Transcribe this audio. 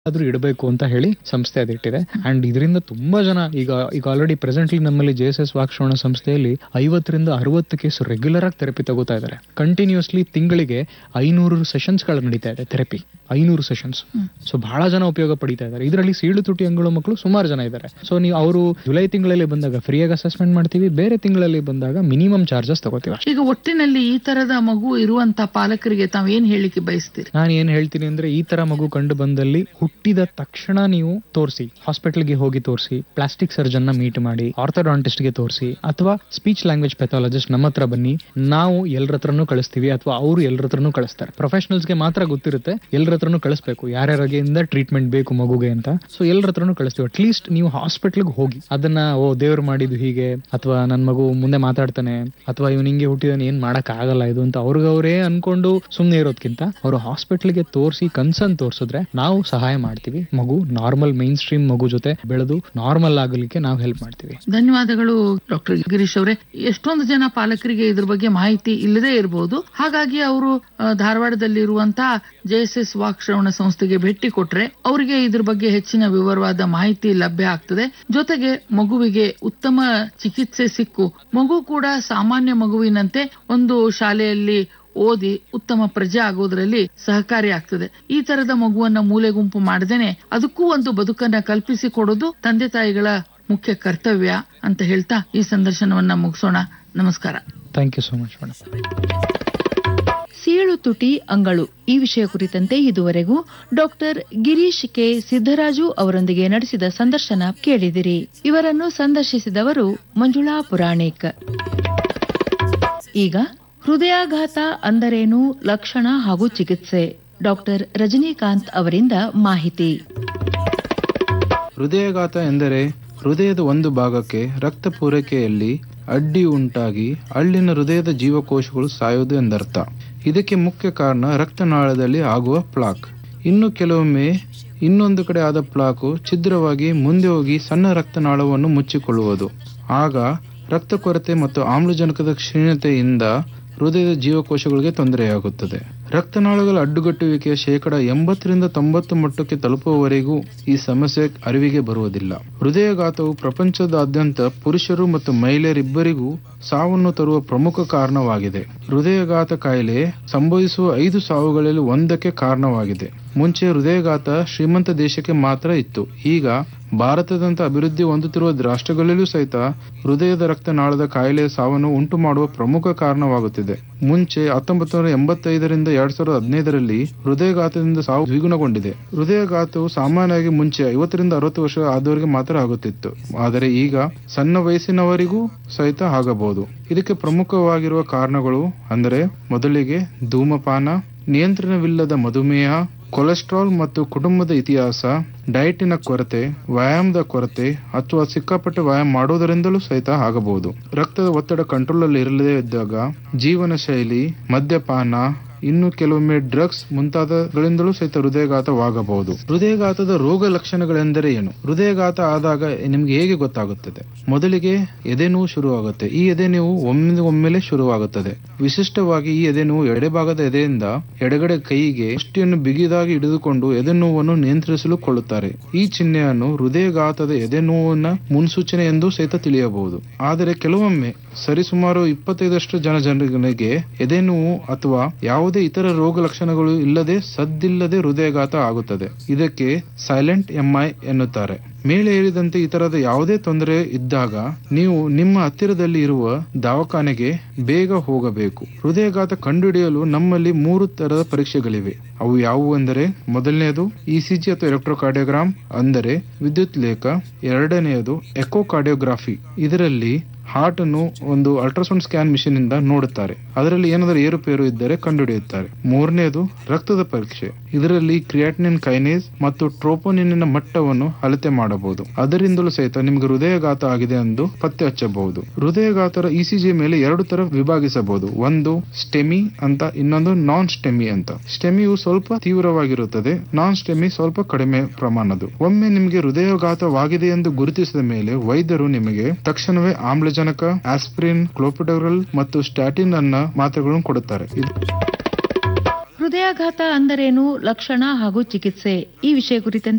ಆದ್ರೂ ಇಡಬೇಕು ಅಂತ ಹೇಳಿ ಸಂಸ್ಥೆ ಅದಿಟ್ಟಿದೆ ಅಂಡ್ ಇದರಿಂದ ತುಂಬಾ ಜನ ಈಗ ಈಗ ಆಲ್ರೆಡಿ ಪ್ರೆಸೆಂಟ್ಲಿ ನಮ್ಮಲ್ಲಿ ಜೆ ಎಸ್ ಎಸ್ ವಾಕ್ಶ್ರವಣ ಸಂಸ್ಥೆಯಲ್ಲಿ ಐವತ್ತರಿಂದ ಅರವತ್ತು ಕೇಸ್ ರೆಗ್ಯುಲರ್ ಆಗಿ ಥೆರಪಿ ತಗೋತಾ ಇದ್ದಾರೆ ಕಂಟಿನ್ಯೂಸ್ಲಿ ತಿಂಗಳಿಗೆ ಐನೂರು ಸೆಷನ್ಸ್ ಗಳು ನಡೀತಾ ಇದೆ ಥೆರಪಿ ಐನೂರು ಸೆಷನ್ಸ್ ಸೊ ಬಹಳ ಜನ ಉಪಯೋಗ ಪಡಿತಾ ಇದ್ದಾರೆ ಇದರಲ್ಲಿ ಸೀಳು ತುಟಿ ಅಂಗಳು ಮಕ್ಕಳು ಸುಮಾರು ಜನ ಇದ್ದಾರೆ ಸೊ ನೀವು ಅವರು ಜುಲೈ ತಿಂಗಳಲ್ಲಿ ಬಂದಾಗ ಫ್ರೀಯಾಗಿ ಅಸೆಸ್ಮೆಂಟ್ ಮಾಡ್ತೀವಿ ಬೇರೆ ತಿಂಗಳಲ್ಲಿ ಬಂದಾಗ ಮಿನಿಮಮ್ ಚಾರ್ಜಸ್ ತಗೋತೀವಿ ಅಷ್ಟೇ ಈಗ ಒಟ್ಟಿನಲ್ಲಿ ಈ ತರದ ಮಗು ಇರುವಂತ ಪಾಲಕರಿಗೆ ತಾವ್ ಏನ್ ಹೇಳಿಕೆ ಬಯಸ್ತೀರಿ ನಾನು ಏನ್ ಹೇಳ್ತೀನಿ ಅಂದ್ರೆ ಈ ತರ ಮಗು ಕಂಡು ಬಂದಲ್ಲಿ ಹುಟ್ಟಿದ ತಕ್ಷಣ ನೀವು ತೋರಿಸಿ ಹಾಸ್ಪಿಟಲ್ಗೆ ಹೋಗಿ ತೋರಿಸಿ ಪ್ಲಾಸ್ಟಿಕ್ ಸರ್ಜನ್ ನ ಮೀಟ್ ಮಾಡಿ ಆರ್ಥೋಡಾಂಟಿಸ್ಟ್ ಗೆ ತೋರಿಸಿ ಅಥವಾ ಸ್ಪೀಚ್ ಲ್ಯಾಂಗ್ವೇಜ್ ಪೆಥಾಲಜಿಸ್ಟ್ ನಮ್ಮ ಹತ್ರ ಬನ್ನಿ ನಾವು ಎಲ್ಲರ ಹತ್ರನೂ ಕಳಿಸ್ತೀವಿ ಅಥವಾ ಅವರು ಎಲ್ಲರ ಹತ್ರನೂ ಕಳಿಸ್ತಾರೆ Professionals ಗೆ ಮಾತ್ರ ಗೊತ್ತಿರುತ್ತೆ ಎಲ್ಲರ ಹತ್ರನೂ ಕಳಿಸ್ಬೇಕು ಯಾರ್ಯಾರಿಗಿಂದ ಟ್ರೀಟ್ಮೆಂಟ್ ಬೇಕು ಮಗುಗೆ ಅಂತ ಸೊ ಎಲ್ಲರ ಹತ್ರನೂ ಕಳಿಸ್ತೀವಿ ಅಟ್ಲೀಸ್ಟ್ ನೀವು ಹಾಸ್ಪಿಟಲ್ಗೆ ಹೋಗಿ ಅದನ್ನ ಓ ದೇವ್ರು ಮಾಡಿದ್ದು ಹೀಗೆ ಅಥವಾ ನನ್ನ ಮಗು ಮುಂದೆ ಮಾತಾಡ್ತಾನೆ ಅಥವಾ ಇವ್ನು ಹಿಂಗೆ ಹುಟ್ಟಿದಾನೆ ಏನ್ ಮಾಡಕ್ ಆಗಲ್ಲ ಇದು ಅಂತ ಅವ್ರಿಗವ್ರೇ ಅನ್ಕೊಂಡು ಸುಮ್ನೆ ಇರೋದ್ಕಿಂತ ಅವರು ಹಾಸ್ಪಿಟಲ್ಗೆ ತೋರಿಸಿ ಕನ್ಸರ್ನ್ ತೋರಿಸಿದ್ರೆ ನಾವು ಸಹಾಯ ಮಾಡ್ತೀವಿ ಮಗು ನಾರ್ಮಲ್ ಮೈನ್ ಸ್ಟ್ರೀಮ್ ಮಗು ಜೊತೆ ಬೆಳೆದು ನಾರ್ಮಲ್ ಆಗಲಿಕ್ಕೆ ನಾವು ಹೆಲ್ಪ್ ಮಾಡ್ತೀವಿ ಧನ್ಯವಾದಗಳು ಡಾಕ್ಟರ್ ಗಿರೀಶ್ ಅವರೇ ಎಷ್ಟೊಂದು ಜನ ಪಾಲಕರಿಗೆ ಇದ್ರ ಬಗ್ಗೆ ಮಾಹಿತಿ ಇಲ್ಲದೆ ಇರಬಹುದು ಹಾಗಾಗಿ ಅವರು ಧಾರವಾಡದಲ್ಲಿರುವಂತಹ ಜೆ ಎಸ್ ಎಸ್ ವಾಕ್ಶ್ರವಣ ಸಂಸ್ಥೆಗೆ ಭೇಟಿ ಕೊಟ್ರೆ ಅವರಿಗೆ ಇದ್ರ ಬಗ್ಗೆ ಹೆಚ್ಚಿನ ವಿವರವಾದ ಮಾಹಿತಿ ಲಭ್ಯ ಆಗ್ತದೆ ಜೊತೆಗೆ ಮಗುವಿಗೆ ಉತ್ತಮ ಚಿಕಿತ್ಸೆ ಸಿಕ್ಕು ಮಗು ಕೂಡ ಸಾಮಾನ್ಯ ಮಗುವಿನಂತೆ ಒಂದು ಶಾಲೆಯಲ್ಲಿ ಓದಿ ಉತ್ತಮ ಪ್ರಜೆ ಆಗೋದ್ರಲ್ಲಿ ಸಹಕಾರಿ ಆಗ್ತದೆ ಈ ತರದ ಮಗುವನ್ನ ಮೂಲೆ ಗುಂಪು ಮಾಡದೇನೆ ಅದಕ್ಕೂ ಒಂದು ಬದುಕನ್ನ ಕಲ್ಪಿಸಿ ಕೊಡೋದು ತಂದೆ ತಾಯಿಗಳ ಮುಖ್ಯ ಕರ್ತವ್ಯ ಅಂತ ಹೇಳ್ತಾ ಈ ಸಂದರ್ಶನವನ್ನ ಮುಗಿಸೋಣ ನಮಸ್ಕಾರ thank you so much madam ಸೀಳು ತುಟಿ ಅಂಗಳು ಈ ವಿಷಯ ಕುರಿತಂತೆ ಇದುವರೆಗೂ ಡಾಕ್ಟರ್ ಗಿರೀಶ್ ಕೆ ಸಿದ್ದರಾಜು ಅವರೊಂದಿಗೆ ನಡೆಸಿದ ಸಂದರ್ಶನ ಕೇಳಿದಿರಿ ಇವರನ್ನು ಸಂದರ್ಶಿಸಿದವರು ಮಂಜುಳಾ ಪುರಾಣಿಕ್ ಈಗ ಹೃದಯಾಘಾತ ಅಂದರೇನು ಲಕ್ಷಣ ಹಾಗೂ ಚಿಕಿತ್ಸೆ ಡಾಕ್ಟರ್ ರಜನಿಕಾಂತ್ ಅವರಿಂದ ಮಾಹಿತಿ ಹೃದಯಾಘಾತ ಎಂದರೆ ಹೃದಯದ ಒಂದು ಭಾಗಕ್ಕೆ ರಕ್ತ ಪೂರೈಕೆಯಲ್ಲಿ ಅಡ್ಡಿ ಉಂಟಾಗಿ ಅಲ್ಲಿನ ಹೃದಯದ ಜೀವಕೋಶಗಳು ಸಾಯುವುದು ಎಂದರ್ಥ ಇದಕ್ಕೆ ಮುಖ್ಯ ಕಾರಣ ರಕ್ತನಾಳದಲ್ಲಿ ಆಗುವ ಪ್ಲಾಕ್ ಇನ್ನು ಕೆಲವೊಮ್ಮೆ ಇನ್ನೊಂದು ಕಡೆ ಆದ ಪ್ಲಾಕು ಛಿದ್ರವಾಗಿ ಮುಂದೆ ಹೋಗಿ ಸಣ್ಣ ರಕ್ತನಾಳವನ್ನು ಮುಚ್ಚಿಕೊಳ್ಳುವುದು ಆಗ ರಕ್ತ ಕೊರತೆ ಮತ್ತು ಆಮ್ಲಜನಕದ ಕ್ಷೀಣತೆಯಿಂದ ಹೃದಯದ ಜೀವಕೋಶಗಳಿಗೆ ತೊಂದರೆಯಾಗುತ್ತದೆ ರಕ್ತನಾಳಗಳ ಅಡ್ಡುಗಟ್ಟುವಿಕೆಯ ಶೇಕಡ ಎಂಬತ್ತರಿಂದ ತೊಂಬತ್ತು ಮಟ್ಟಕ್ಕೆ ತಲುಪುವವರೆಗೂ ಈ ಸಮಸ್ಯೆ ಅರಿವಿಗೆ ಬರುವುದಿಲ್ಲ ಹೃದಯಾಘಾತವು ಪ್ರಪಂಚದಾದ್ಯಂತ ಪುರುಷರು ಮತ್ತು ಮಹಿಳೆಯರಿಬ್ಬರಿಗೂ ಸಾವನ್ನು ತರುವ ಪ್ರಮುಖ ಕಾರಣವಾಗಿದೆ ಹೃದಯಾಘಾತ ಕಾಯಿಲೆ ಸಂಭವಿಸುವ ಐದು ಸಾವುಗಳಲ್ಲಿ ಒಂದಕ್ಕೆ ಕಾರಣವಾಗಿದೆ ಮುಂಚೆ ಹೃದಯಾಘಾತ ಶ್ರೀಮಂತ ದೇಶಕ್ಕೆ ಮಾತ್ರ ಇತ್ತು ಈಗ ಭಾರತದಂತ ಅಭಿವೃದ್ಧಿ ಹೊಂದುತ್ತಿರುವ ರಾಷ್ಟ್ರಗಳಲ್ಲೂ ಸಹಿತ ಹೃದಯದ ರಕ್ತನಾಳದ ಕಾಯಿಲೆಯ ಸಾವನ್ನು ಉಂಟು ಮಾಡುವ ಪ್ರಮುಖ ಕಾರಣವಾಗುತ್ತಿದೆ ಮುಂಚೆ ಹತ್ತೊಂಬತ್ತು ನೂರ ಎಂಬತ್ತೈದರಿಂದ ಎರಡ್ ಸಾವಿರದ ಹದಿನೈದರಲ್ಲಿ ಹೃದಯಘಾತದಿಂದ ಸಾವು ದ್ವಿಗುಣಗೊಂಡಿದೆ ಹೃದಯಘಾತವು ಸಾಮಾನ್ಯವಾಗಿ ಮುಂಚೆ ಐವತ್ತರಿಂದ ಅರವತ್ತು ವರ್ಷ ಆದವರಿಗೆ ಮಾತ್ರ ಆಗುತ್ತಿತ್ತು ಆದರೆ ಈಗ ಸಣ್ಣ ವಯಸ್ಸಿನವರಿಗೂ ಸಹಿತ ಆಗಬಹುದು ಇದಕ್ಕೆ ಪ್ರಮುಖವಾಗಿರುವ ಕಾರಣಗಳು ಅಂದರೆ ಮೊದಲಿಗೆ ಧೂಮಪಾನ ನಿಯಂತ್ರಣವಿಲ್ಲದ ಮಧುಮೇಹ ಕೊಲೆಸ್ಟ್ರಾಲ್ ಮತ್ತು ಕುಟುಂಬದ ಇತಿಹಾಸ ಡಯಟಿನ ಕೊರತೆ ವ್ಯಾಯಾಮದ ಕೊರತೆ ಅಥವಾ ಸಿಕ್ಕಾಪಟ್ಟೆ ವ್ಯಾಯಾಮ ಮಾಡುವುದರಿಂದಲೂ ಸಹಿತ ಆಗಬಹುದು ರಕ್ತದ ಒತ್ತಡ ಕಂಟ್ರೋಲ್ ಅಲ್ಲಿ ಇರದೇ ಇದ್ದಾಗ ಜೀವನ ಶೈಲಿ ಮದ್ಯಪಾನ ಇನ್ನು ಕೆಲವೊಮ್ಮೆ ಡ್ರಗ್ಸ್ ಮುಂತಾದಗಳಿಂದಲೂ ಸಹಿತ ಹೃದಯಘಾತವಾಗಬಹುದು ಹೃದಯಘಾತದ ರೋಗ ಲಕ್ಷಣಗಳೆಂದರೆ ಏನು ಹೃದಯಘಾತ ಆದಾಗ ನಿಮ್ಗೆ ಹೇಗೆ ಗೊತ್ತಾಗುತ್ತದೆ ಮೊದಲಿಗೆ ಎದೆನೋವು ಶುರುವಾಗುತ್ತೆ ಈ ಎದೆನೋವು ಒಮ್ಮೆ ಒಮ್ಮೆಲೆ ಶುರುವಾಗುತ್ತದೆ ವಿಶಿಷ್ಟವಾಗಿ ಈ ಎದೆನೋವು ಎಡೆಭಾಗದ ಎದೆಯಿಂದ ಎಡಗಡೆ ಕೈಗೆ ಮುಷ್ಟಿಯನ್ನು ಬಿಗಿದಾಗಿ ಹಿಡಿದುಕೊಂಡು ಎದೆನೋವನ್ನು ನಿಯಂತ್ರಿಸಲು ಕೊಳ್ಳುತ್ತಾರೆ ಈ ಚಿಹ್ನೆಯನ್ನು ಹೃದಯಘಾತದ ಎದೆನೋವಿನ ಮುನ್ಸೂಚನೆ ಎಂದು ಸಹಿತ ತಿಳಿಯಬಹುದು ಆದರೆ ಕೆಲವೊಮ್ಮೆ ಸರಿಸುಮಾರು ಇಪ್ಪತ್ತೈದಷ್ಟು ಜನ ಜನರಿಗೆ ಎದೆನೋವು ಅಥವಾ ಯಾವುದೇ ಇತರ ರೋಗ ಲಕ್ಷಣಗಳು ಇಲ್ಲದೆ ಸದ್ದಿಲ್ಲದೆ ಹೃದಯಘಾತ ಆಗುತ್ತದೆ ಇದಕ್ಕೆ ಸೈಲೆಂಟ್ ಎಂಐ ಎನ್ನುತ್ತಾರೆ ಮೇಲೆ ಹೇಳಿದಂತೆ ಈ ತರದ ಯಾವುದೇ ತೊಂದರೆ ಇದ್ದಾಗ ನೀವು ನಿಮ್ಮ ಹತ್ತಿರದಲ್ಲಿ ಇರುವ ದವಾಖಾನೆಗೆ ಬೇಗ ಹೋಗಬೇಕು ಹೃದಯಘಾತ ಕಂಡುಹಿಡಿಯಲು ನಮ್ಮಲ್ಲಿ ಮೂರು ತರದ ಪರೀಕ್ಷೆಗಳಿವೆ ಅವು ಯಾವುವು ಎಂದರೆ ಮೊದಲನೆಯದು ಇಸಿಜಿ ಅಥವಾ ಎಲೆಕ್ಟ್ರೋಕಾರ್ಡಿಯೋಗ್ರಾಮ್ ಅಂದರೆ ವಿದ್ಯುತ್ ಲೇಖ ಎರಡನೆಯದು ಎಕೋಕಾರ್ಡಿಯೋಗ್ರಾಫಿ ಇದರಲ್ಲಿ ಹಾರ್ಟ್ ಅನ್ನು ಒಂದು ಅಲ್ಟ್ರಾಸೌಂಡ್ ಸ್ಕ್ಯಾನ್ ಮಿಷಿನ್ ಇಂದ ನೋಡುತ್ತಾರೆ ಅದರಲ್ಲಿ ಏನಾದರೂ ಏರುಪೇರು ಇದ್ದರೆ ಕಂಡುಹಿಡಿಯುತ್ತಾರೆ ಮೂರನೆಯದು ರಕ್ತದ ಪರೀಕ್ಷೆ ಇದರಲ್ಲಿ ಕ್ರಿಯಾಟಿನಿನ್ ಕೈನೇಸ್ ಮತ್ತು ಟ್ರೋಪೋನಿನ್ ಮಟ್ಟವನ್ನು ಅಳತೆ ಮಾಡಬಹುದು ಅದರಿಂದಲೂ ಸಹಿತ ನಿಮಗೆ ಹೃದಯಘಾತ ಆಗಿದೆ ಎಂದು ಪತ್ತೆ ಹಚ್ಚಬಹುದು ಹೃದಯಘಾತರ ಇಸಿಜಿ ಮೇಲೆ ಎರಡು ತರ ವಿಭಾಗಿಸಬಹುದು ಒಂದು ಸ್ಟೆಮಿ ಅಂತ ಇನ್ನೊಂದು ನಾನ್ ಸ್ಟೆಮಿ ಅಂತ ಸ್ಟೆಮಿಯು ಸ್ವಲ್ಪ ತೀವ್ರವಾಗಿರುತ್ತದೆ ನಾನ್ ಸ್ಟೆಮಿ ಸ್ವಲ್ಪ ಕಡಿಮೆ ಪ್ರಮಾಣದ್ದು ಒಮ್ಮೆ ನಿಮಗೆ ಹೃದಯಘಾತವಾಗಿದೆ ಎಂದು ಗುರುತಿಸಿದ ಮೇಲೆ ವೈದ್ಯರು ನಿಮಗೆ ತಕ್ಷಣವೇ ಆಮ್ಲಜನಕ ಆಸ್ಪಿರಿನ್ ಕ್ಲೋಪಿಡೋರಲ್ ಮತ್ತು ಸ್ಟ್ಯಾಟಿನ್ ಅನ್ನ ಮಾತ್ರೆಗಳನ್ನು ಕೊಡುತ್ತಾರೆ ಇದು ಹೃದಯಾಘಾತ ಅಂದರೇನು ಲಕ್ಷಣ ಹಾಗೂ ಚಿಕಿತ್ಸೆ ಈ ವಿಷಯ ಕುರಿತಂತೆ